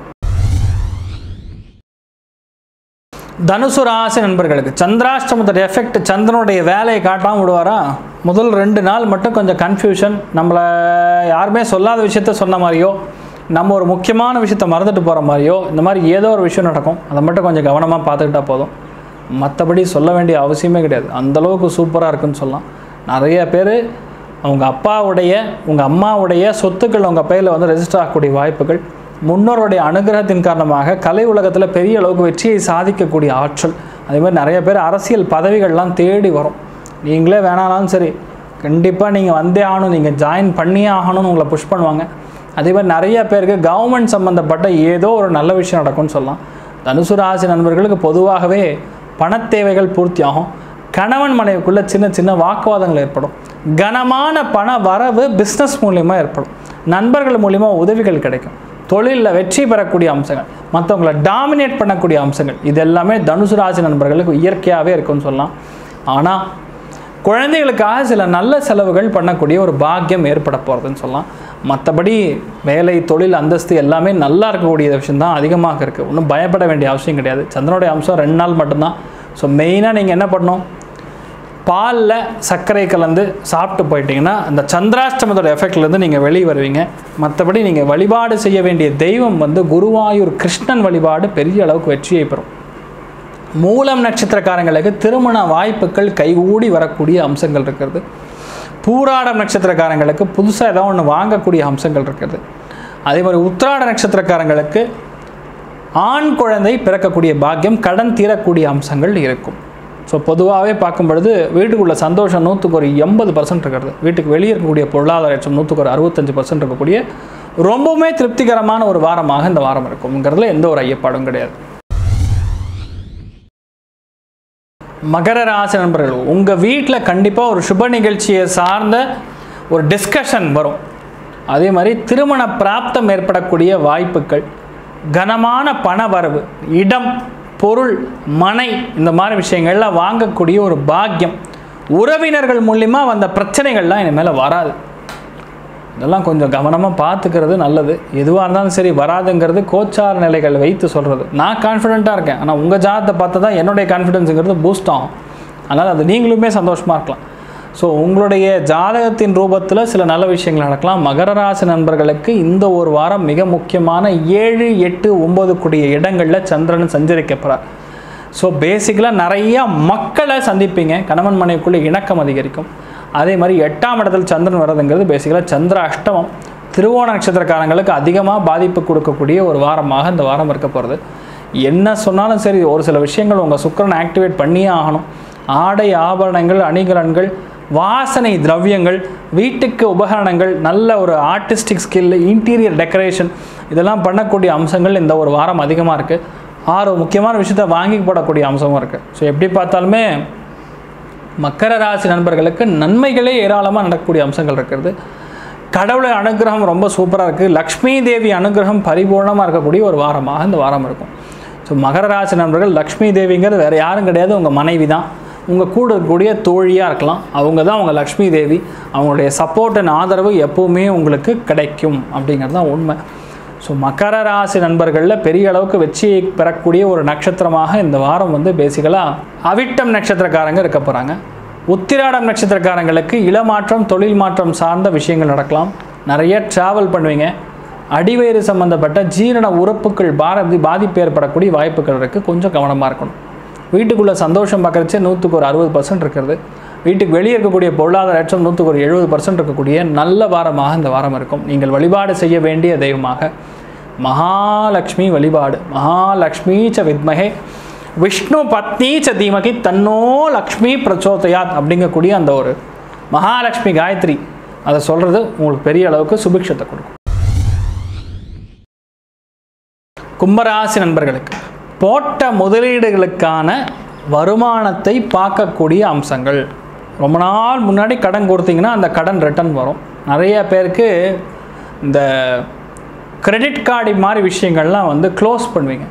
தனுசு ராசி நண்பர்களுக்கு சந்திராஷ்டமத்தோட எஃபெக்ட் சந்திரனுடைய வேலையை காட்டாமல் விடுவாரா முதல் ரெண்டு நாள் மட்டும் கொஞ்சம் கன்ஃபியூஷன் நம்மளை யாருமே சொல்லாத விஷயத்த சொன்ன மாதிரியோ நம்ம ஒரு முக்கியமான விஷயத்த மறந்துட்டு போகிற மாதிரியோ இந்த மாதிரி ஏதோ ஒரு விஷயம் நடக்கும் அதை மட்டும் கொஞ்சம் கவனமாக பார்த்துக்கிட்டா போதும் மற்றபடி சொல்ல வேண்டிய அவசியமே கிடையாது அந்தளவுக்கு சூப்பராக இருக்குன்னு சொல்லலாம் நிறைய பேர் அவங்க அப்பாவுடைய உங்கள் அம்மாவுடைய சொத்துக்கள் உங்கள் பேரில் வந்து ரெஜிஸ்டர் ஆகக்கூடிய வாய்ப்புகள் முன்னோருடைய அனுகிரகத்தின் காரணமாக கலை உலகத்தில் பெரிய அளவுக்கு வெற்றியை சாதிக்கக்கூடிய ஆற்றல் அதே மாதிரி நிறைய பேர் அரசியல் பதவிகள்லாம் தேடி வரும் நீங்களே வேணாலும் சரி கண்டிப்பாக நீங்கள் வந்தே ஆகணும் நீங்கள் ஜாயின் பண்ணியே ஆகணும்னு உங்களை புஷ் பண்ணுவாங்க அதே மாதிரி நிறைய பேருக்கு கவர்மெண்ட் சம்மந்தப்பட்ட ஏதோ ஒரு நல்ல விஷயம் நடக்கும்னு சொல்லலாம் தனுசு ராசி நண்பர்களுக்கு பொதுவாகவே பணத் தேவைகள் பூர்த்தி ஆகும் கணவன் மனைவிக்குள்ளே சின்ன சின்ன வாக்குவாதங்கள் ஏற்படும் கனமான பண வரவு பிஸ்னஸ் மூலியமாக ஏற்படும் நண்பர்கள் மூலிமா உதவிகள் கிடைக்கும் தொழிலில் வெற்றி பெறக்கூடிய அம்சங்கள் மற்றவங்களை டாமினேட் பண்ணக்கூடிய அம்சங்கள் இது எல்லாமே தனுசு ராசி நண்பர்களுக்கு இயற்கையாகவே இருக்கும்னு சொல்லலாம் ஆனால் குழந்தைகளுக்காக சில நல்ல செலவுகள் பண்ணக்கூடிய ஒரு பாக்கியம் ஏற்பட போகிறதுன்னு சொல்லலாம் மற்றபடி வேலை தொழில் அந்தஸ்து எல்லாமே நல்லா இருக்கக்கூடிய விஷயம் தான் அதிகமாக இருக்குது ஒன்றும் பயப்பட வேண்டிய அவசியம் கிடையாது சந்திரனுடைய அம்சம் ரெண்டு நாள் மட்டும்தான் ஸோ மெயினாக நீங்கள் என்ன பண்ணணும் பாலில் சர்க்கரை கலந்து சாப்பிட்டு போயிட்டீங்கன்னா அந்த சந்திராஷ்டமத்தோட எஃபெக்ட்லேருந்து நீங்கள் வெளியே வருவீங்க மற்றபடி நீங்கள் வழிபாடு செய்ய வேண்டிய தெய்வம் வந்து குருவாயூர் கிருஷ்ணன் வழிபாடு பெரிய அளவுக்கு வெற்றியை பெறும் மூலம் நட்சத்திரக்காரங்களுக்கு திருமண வாய்ப்புகள் கைகூடி வரக்கூடிய அம்சங்கள் இருக்கிறது பூராடம் நட்சத்திரக்காரங்களுக்கு புதுசாக ஏதாவது ஒன்று வாங்கக்கூடிய அம்சங்கள் இருக்கிறது அதே மாதிரி உத்திராட நட்சத்திரக்காரங்களுக்கு ஆண் குழந்தை பிறக்கக்கூடிய பாக்கியம் கடன் தீரக்கூடிய அம்சங்கள் இருக்கும் ஸோ பொதுவாகவே பார்க்கும் பொழுது வீட்டுக்குள்ள சந்தோஷம் நூற்றுக்கு ஒரு எண்பது பர்சன்ட் இருக்கிறது வீட்டுக்கு வெளியே இருக்கக்கூடிய பொருளாதார ஏற்றம் நூற்றுக்கு ஒரு அறுபத்தஞ்சு பர்சன்ட் இருக்கக்கூடிய ரொம்பவுமே திருப்திகரமான ஒரு வாரமாக இந்த வாரம் இருக்கும்ங்கிறதுல எந்த ஒரு ஐயப்பாடும் கிடையாது மகர ராசி நண்பர்கள் உங்கள் வீட்டில் கண்டிப்பாக ஒரு சுப நிகழ்ச்சியை சார்ந்த ஒரு டிஸ்கஷன் வரும் அதே மாதிரி திருமண பிராப்தம் ஏற்படக்கூடிய வாய்ப்புகள் கனமான பண வரவு இடம் பொருள் மனை இந்த மாதிரி விஷயங்கள்லாம் வாங்கக்கூடிய ஒரு பாக்கியம் உறவினர்கள் மூலிமா வந்த பிரச்சனைகள்லாம் இனிமேல் வராது இதெல்லாம் கொஞ்சம் கவனமாக பார்த்துக்கிறது நல்லது எதுவாக இருந்தாலும் சரி வராதுங்கிறது கோச்சார நிலைகள் வைத்து சொல்கிறது நான் கான்ஃபிடெண்ட்டாக இருக்கேன் ஆனால் உங்கள் ஜாதத்தை பார்த்து தான் என்னுடைய கான்ஃபிடென்ஸுங்கிறது பூஸ்ட் ஆகும் அதனால் அது நீங்களுமே சந்தோஷமாக இருக்கலாம் ஸோ உங்களுடைய ஜாதகத்தின் ரூபத்தில் சில நல்ல விஷயங்கள் நடக்கலாம் மகர ராசி நண்பர்களுக்கு இந்த ஒரு வாரம் மிக முக்கியமான ஏழு எட்டு ஒம்பது கூடிய இடங்களில் சந்திரன் சஞ்சரிக்கப்படுறார் ஸோ பேசிக்கலாக நிறையா மக்களை சந்திப்பீங்க கணவன் மனைவிக்குள்ளே இணக்கம் அதிகரிக்கும் அதே மாதிரி எட்டாம் இடத்துல சந்திரன் வர்றதுங்கிறது பேசிக்கலாக சந்திர அஷ்டமம் திருவோண நட்சத்திரக்காரங்களுக்கு அதிகமாக பாதிப்பு கொடுக்கக்கூடிய ஒரு வாரமாக இந்த வாரம் இருக்க போகிறது என்ன சொன்னாலும் சரி ஒரு சில விஷயங்கள் உங்கள் சுக்கரனை ஆக்டிவேட் பண்ணியே ஆகணும் ஆடை ஆபரணங்கள் அணிகலன்கள் வாசனை திரவியங்கள் வீட்டுக்கு உபகரணங்கள் நல்ல ஒரு ஆர்டிஸ்டிக் ஸ்கில் இன்டீரியர் டெக்கரேஷன் இதெல்லாம் பண்ணக்கூடிய அம்சங்கள் இந்த ஒரு வாரம் அதிகமாக இருக்குது ஆறு முக்கியமான விஷயத்தை வாங்கி போடக்கூடிய அம்சமும் இருக்குது ஸோ எப்படி பார்த்தாலுமே மக்கர ராசி நண்பர்களுக்கு நன்மைகளே ஏராளமாக நடக்கக்கூடிய அம்சங்கள் இருக்கிறது கடவுளின் அனுகிரகம் ரொம்ப சூப்பராக இருக்குது லக்ஷ்மி தேவி அனுகிரகம் பரிபூர்ணமாக இருக்கக்கூடிய ஒரு வாரமாக இந்த வாரம் இருக்கும் ஸோ மகர ராசி நண்பர்கள் லக்ஷ்மி தேவிங்கிறது வேறு யாரும் கிடையாது உங்கள் மனைவி தான் உங்கள் கூட இருக்கக்கூடிய தோழியாக இருக்கலாம் அவங்க தான் உங்கள் லக்ஷ்மி தேவி அவங்களுடைய சப்போர்ட் அண்ட் ஆதரவு எப்போவுமே உங்களுக்கு கிடைக்கும் அப்படிங்கிறது தான் உண்மை ஸோ மகர ராசி நண்பர்களில் பெரிய அளவுக்கு வெற்றியை பெறக்கூடிய ஒரு நட்சத்திரமாக இந்த வாரம் வந்து பேசிக்கலாக அவிட்டம் நட்சத்திரக்காரங்க இருக்க போகிறாங்க உத்திராடம் நட்சத்திரக்காரங்களுக்கு இளமாற்றம் தொழில் மாற்றம் சார்ந்த விஷயங்கள் நடக்கலாம் நிறைய ட்ராவல் பண்ணுவீங்க அடிவயிறு சம்மந்தப்பட்ட ஜீரண உறுப்புகள் பாரதி பாதிப்பு ஏற்படக்கூடிய வாய்ப்புகள் இருக்குது கொஞ்சம் கவனமாக இருக்கணும் வீட்டுக்குள்ளே சந்தோஷம் பார்க்குறச்சே நூற்றுக்கு ஒரு அறுபது பர்சன்ட் இருக்கிறது வீட்டுக்கு வெளியே இருக்கக்கூடிய பொருளாதார ஏற்றம் நூற்றுக்கு ஒரு எழுபது பர்சன்ட் இருக்கக்கூடிய நல்ல வாரமாக இந்த வாரம் இருக்கும் நீங்கள் வழிபாடு செய்ய வேண்டிய தெய்வமாக மகாலட்சுமி வழிபாடு மகாலட்சுமி ச வித்மகே விஷ்ணு பத்னி ச தீமகி தன்னோ லக்ஷ்மி பிரச்சோதயாத் அப்படிங்கக்கூடிய அந்த ஒரு மகாலட்சுமி காயத்ரி அதை சொல்கிறது உங்களுக்கு பெரிய அளவுக்கு சுபிக்ஷத்தை கொடுக்கும் கும்பராசி நண்பர்களுக்கு போட்ட முதலீடுகளுக்கான வருமானத்தை பார்க்கக்கூடிய அம்சங்கள் ரொம்ப நாள் முன்னாடி கடன் கொடுத்தீங்கன்னா அந்த கடன் ரிட்டர்ன் வரும் நிறைய பேருக்கு இந்த கிரெடிட் கார்டு மாதிரி விஷயங்கள்லாம் வந்து க்ளோஸ் பண்ணுவீங்க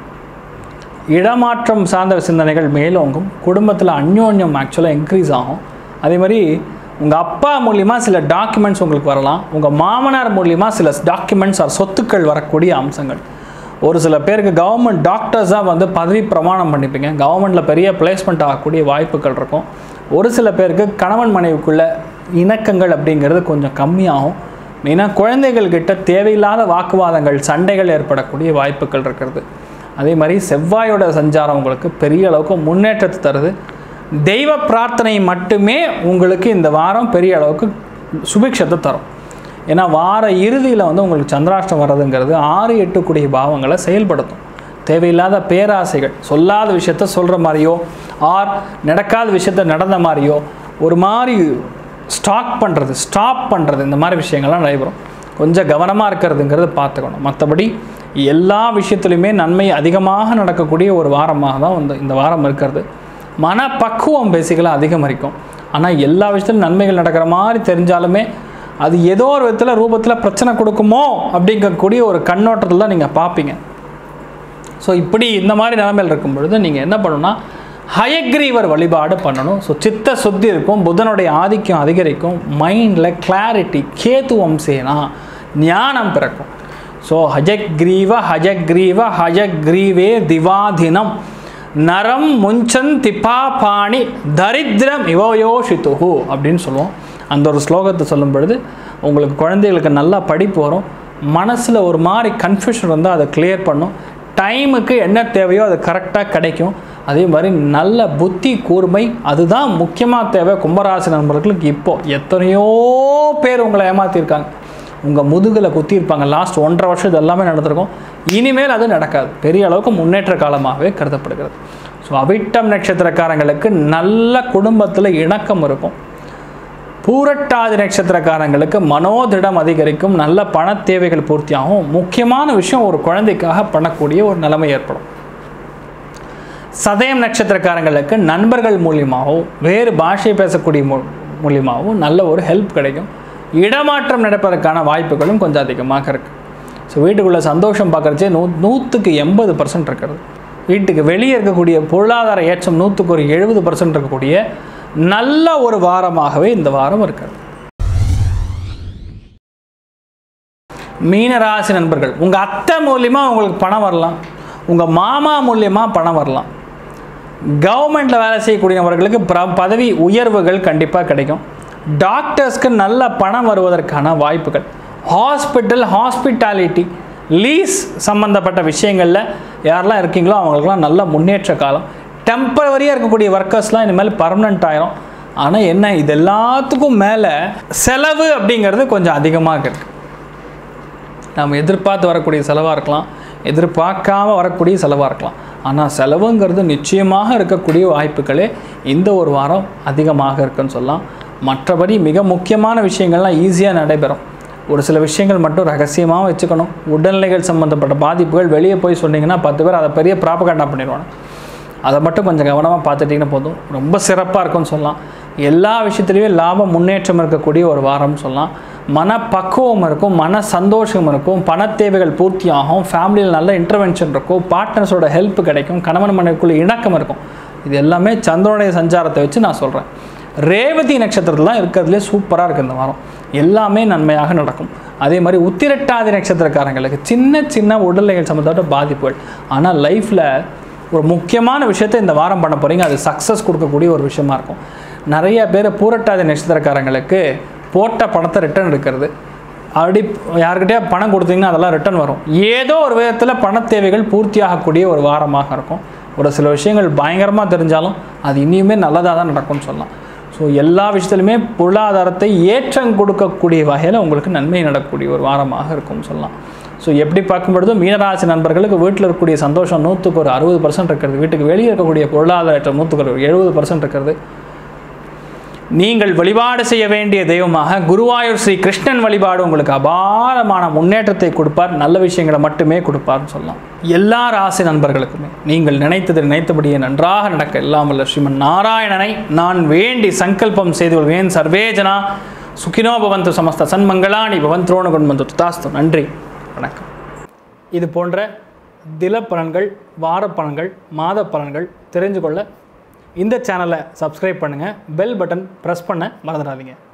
இடமாற்றம் சார்ந்த சிந்தனைகள் மேலோங்கும் குடும்பத்தில் அந்யோன்யம் ஆக்சுவலாக இன்க்ரீஸ் ஆகும் அதே மாதிரி உங்கள் அப்பா மூலிமா சில டாக்குமெண்ட்ஸ் உங்களுக்கு வரலாம் உங்கள் மாமனார் மூலிமா சில டாக்குமெண்ட்ஸ் ஆர் சொத்துக்கள் வரக்கூடிய அம்சங்கள் ஒரு சில பேருக்கு கவர்மெண்ட் டாக்டர்ஸாக வந்து பதவி பிரமாணம் பண்ணிப்பீங்க கவர்மெண்ட்டில் பெரிய பிளேஸ்மெண்ட் ஆகக்கூடிய வாய்ப்புகள் இருக்கும் ஒரு சில பேருக்கு கணவன் மனைவிக்குள்ள இணக்கங்கள் அப்படிங்கிறது கொஞ்சம் கம்மியாகும் மெயினாக குழந்தைகள்கிட்ட தேவையில்லாத வாக்குவாதங்கள் சண்டைகள் ஏற்படக்கூடிய வாய்ப்புகள் இருக்கிறது அதே மாதிரி செவ்வாயோட சஞ்சாரம் உங்களுக்கு பெரிய அளவுக்கு முன்னேற்றத்தை தருது தெய்வ பிரார்த்தனை மட்டுமே உங்களுக்கு இந்த வாரம் பெரிய அளவுக்கு சுபிக்ஷத்தை தரும் ஏன்னா வார இறுதியில் வந்து உங்களுக்கு சந்திராஷ்டம் வர்றதுங்கிறது ஆறு எட்டு கூடிய பாவங்களை செயல்படுத்தும் தேவையில்லாத பேராசைகள் சொல்லாத விஷயத்த சொல்கிற மாதிரியோ ஆர் நடக்காத விஷயத்த நடந்த மாதிரியோ ஒரு மாதிரி ஸ்டாக் பண்ணுறது ஸ்டாப் பண்ணுறது இந்த மாதிரி விஷயங்கள்லாம் நடைபெறும் கொஞ்சம் கவனமாக இருக்கிறதுங்கிறது பார்த்துக்கணும் மற்றபடி எல்லா விஷயத்துலையுமே நன்மை அதிகமாக நடக்கக்கூடிய ஒரு வாரமாக தான் வந்து இந்த வாரம் இருக்கிறது மனப்பக்குவம் பேசிக்கலாக அதிகமரிக்கும் ஆனால் எல்லா விஷயத்திலும் நன்மைகள் நடக்கிற மாதிரி தெரிஞ்சாலுமே அது ஏதோ ஒரு விதத்தில் ரூபத்தில் பிரச்சனை கொடுக்குமோ அப்படிங்கக்கூடிய ஒரு கண்ணோட்டத்தில் தான் நீங்கள் பார்ப்பீங்க ஸோ இப்படி இந்த மாதிரி நிலைமையில் இருக்கும் பொழுது நீங்கள் என்ன பண்ணணும்னா ஹயக்ரீவர் வழிபாடு பண்ணணும் ஸோ சித்த சுத்தி இருக்கும் புதனுடைய ஆதிக்கம் அதிகரிக்கும் மைண்டில் கிளாரிட்டி கேது வம்சேனா ஞானம் பிறக்கும் ஸோ ஹஜக்ரீவ ஹஜக்ரீவ ஹஜக்ரீவே திவாதினம் நரம் முஞ்சன் திப்பா பாணி தரித்திரம் இவயோஷித்துஹு அப்படின்னு சொல்லுவோம் அந்த ஒரு ஸ்லோகத்தை சொல்லும் பொழுது உங்களுக்கு குழந்தைகளுக்கு நல்லா படிப்பு வரும் மனசில் ஒரு மாதிரி கன்ஃபியூஷன் வந்து அதை கிளியர் பண்ணும் டைமுக்கு என்ன தேவையோ அது கரெக்டாக கிடைக்கும் அதே மாதிரி நல்ல புத்தி கூர்மை அதுதான் முக்கியமாக தேவை கும்பராசி நண்பர்களுக்கு இப்போ எத்தனையோ பேர் உங்களை ஏமாற்றிருக்காங்க உங்கள் முதுகில் குத்தியிருப்பாங்க லாஸ்ட் ஒன்றரை வருஷம் இது எல்லாமே நடந்திருக்கும் இனிமேல் அது நடக்காது பெரிய அளவுக்கு முன்னேற்ற காலமாகவே கருதப்படுகிறது ஸோ அவிட்டம் நட்சத்திரக்காரங்களுக்கு நல்ல குடும்பத்தில் இணக்கம் இருக்கும் பூரட்டாதி நட்சத்திரக்காரங்களுக்கு மனோதிடம் அதிகரிக்கும் நல்ல பண தேவைகள் பூர்த்தியாகும் முக்கியமான விஷயம் ஒரு குழந்தைக்காக பண்ணக்கூடிய ஒரு நிலைமை ஏற்படும் சதயம் நட்சத்திரக்காரங்களுக்கு நண்பர்கள் மூலியமாகவும் வேறு பாஷை பேசக்கூடிய மூ மூலியமாகவும் நல்ல ஒரு ஹெல்ப் கிடைக்கும் இடமாற்றம் நடப்பதற்கான வாய்ப்புகளும் கொஞ்சம் அதிகமாக இருக்குது ஸோ வீட்டுக்குள்ளே சந்தோஷம் பார்க்குறச்சே நூ நூற்றுக்கு எண்பது பர்சன்ட் இருக்கிறது வீட்டுக்கு வெளியே இருக்கக்கூடிய பொருளாதார ஏற்றம் நூற்றுக்கு ஒரு எழுபது பர்சன்ட் இருக்கக்கூடிய நல்ல ஒரு வாரமாகவே இந்த வாரம் இருக்கிறது மீனராசி நண்பர்கள் உங்கள் அத்தை மூலியமாக உங்களுக்கு பணம் வரலாம் உங்கள் மாமா மூலியமாக பணம் வரலாம் கவர்மெண்ட்டில் வேலை செய்யக்கூடியவர்களுக்கு பிர பதவி உயர்வுகள் கண்டிப்பாக கிடைக்கும் டாக்டர்ஸ்க்கு நல்ல பணம் வருவதற்கான வாய்ப்புகள் ஹாஸ்பிட்டல் ஹாஸ்பிட்டாலிட்டி லீஸ் சம்மந்தப்பட்ட விஷயங்களில் யாரெல்லாம் இருக்கீங்களோ அவங்களுக்குலாம் நல்ல முன்னேற்ற காலம் டெம்பரவரியாக இருக்கக்கூடிய ஒர்க்கர்ஸ்லாம் இனிமேல் பர்மனெண்ட் ஆயிரும் ஆனால் என்ன இது எல்லாத்துக்கும் மேலே செலவு அப்படிங்கிறது கொஞ்சம் அதிகமாக இருக்குது நம்ம எதிர்பார்த்து வரக்கூடிய செலவாக இருக்கலாம் எதிர்பார்க்காம வரக்கூடிய செலவாக இருக்கலாம் ஆனால் செலவுங்கிறது நிச்சயமாக இருக்கக்கூடிய வாய்ப்புகளே இந்த ஒரு வாரம் அதிகமாக இருக்குன்னு சொல்லலாம் மற்றபடி மிக முக்கியமான விஷயங்கள்லாம் ஈஸியாக நடைபெறும் ஒரு சில விஷயங்கள் மட்டும் ரகசியமாக வச்சுக்கணும் உடல்நிலைகள் சம்மந்தப்பட்ட பாதிப்புகள் வெளியே போய் சொன்னீங்கன்னா பத்து பேர் அதை பெரிய ப்ராப்பகண்டா பண்ணிடுவாங்க அதை மட்டும் கொஞ்சம் கவனமாக பார்த்துட்டிங்கன்னா போதும் ரொம்ப சிறப்பாக இருக்கும்னு சொல்லலாம் எல்லா விஷயத்துலையும் லாபம் முன்னேற்றம் இருக்கக்கூடிய ஒரு வாரம்னு சொல்லலாம் மனப்பக்குவம் இருக்கும் மன சந்தோஷம் இருக்கும் பண தேவைகள் பூர்த்தி ஆகும் ஃபேமிலியில் நல்ல இன்டர்வென்ஷன் இருக்கும் பார்ட்னர்ஸோட ஹெல்ப் கிடைக்கும் கணவன் மனைவிக்குள்ள இணக்கம் இருக்கும் இது எல்லாமே சந்திரனுடைய சஞ்சாரத்தை வச்சு நான் சொல்கிறேன் ரேவதி நட்சத்திரத்தில் இருக்கிறதுலே சூப்பராக இருக்குது இந்த வாரம் எல்லாமே நன்மையாக நடக்கும் அதே மாதிரி உத்திரட்டாதி நட்சத்திரக்காரங்களுக்கு சின்ன சின்ன உடல்நிலைகள் சம்மந்தப்பட்ட பாதிப்புகள் ஆனால் லைஃப்பில் ஒரு முக்கியமான விஷயத்தை இந்த வாரம் பண்ண போகிறீங்க அது சக்ஸஸ் கொடுக்கக்கூடிய ஒரு விஷயமா இருக்கும் நிறைய பேர் பூரட்டாதி நட்சத்திரக்காரங்களுக்கு போட்ட பணத்தை ரிட்டர்ன் எடுக்கிறது அப்படி யாருக்கிட்டே பணம் கொடுத்தீங்கன்னா அதெல்லாம் ரிட்டர்ன் வரும் ஏதோ ஒரு விதத்தில் பண தேவைகள் பூர்த்தியாகக்கூடிய ஒரு வாரமாக இருக்கும் ஒரு சில விஷயங்கள் பயங்கரமாக தெரிஞ்சாலும் அது இனியுமே நல்லதாக தான் நடக்கும்னு சொல்லலாம் ஸோ எல்லா விஷயத்துலையுமே பொருளாதாரத்தை ஏற்றம் கொடுக்கக்கூடிய வகையில் உங்களுக்கு நன்மை நடக்கக்கூடிய ஒரு வாரமாக இருக்கும்னு சொல்லலாம் ஸோ எப்படி பார்க்கும் பொழுது மீனராசி நண்பர்களுக்கு வீட்டில் இருக்கக்கூடிய சந்தோஷம் நூற்றுக்கு ஒரு அறுபது பர்சன்ட் இருக்கிறது வீட்டுக்கு வெளியே இருக்கக்கூடிய பொருளாதார நூற்றுக்கு ஒரு எழுபது பர்சன்ட் இருக்கிறது நீங்கள் வழிபாடு செய்ய வேண்டிய தெய்வமாக குருவாயூர் ஸ்ரீ கிருஷ்ணன் வழிபாடு உங்களுக்கு அபாரமான முன்னேற்றத்தை கொடுப்பார் நல்ல விஷயங்களை மட்டுமே கொடுப்பார்னு சொல்லலாம் எல்லா ராசி நண்பர்களுக்குமே நீங்கள் நினைத்தது நினைத்தபடியே நன்றாக நடக்க எல்லாம் வல்ல ஸ்ரீமன் நாராயணனை நான் வேண்டி சங்கல்பம் செய்து கொள்வேன் சர்வேஜனா சுகினோ பவந்து சமஸ்த சன்மங்களாணி பவந்த்ரோண குண்பந்து துதாஸ்து நன்றி வணக்கம் இது போன்ற தில பலன்கள் வார பலன்கள் மாத பலன்கள் தெரிஞ்சு கொள்ள இந்த சேனலை சப்ஸ்கிரைப் பண்ணுங்கள் பெல் பட்டன் ப்ரெஸ் பண்ண மறந்துடாதீங்க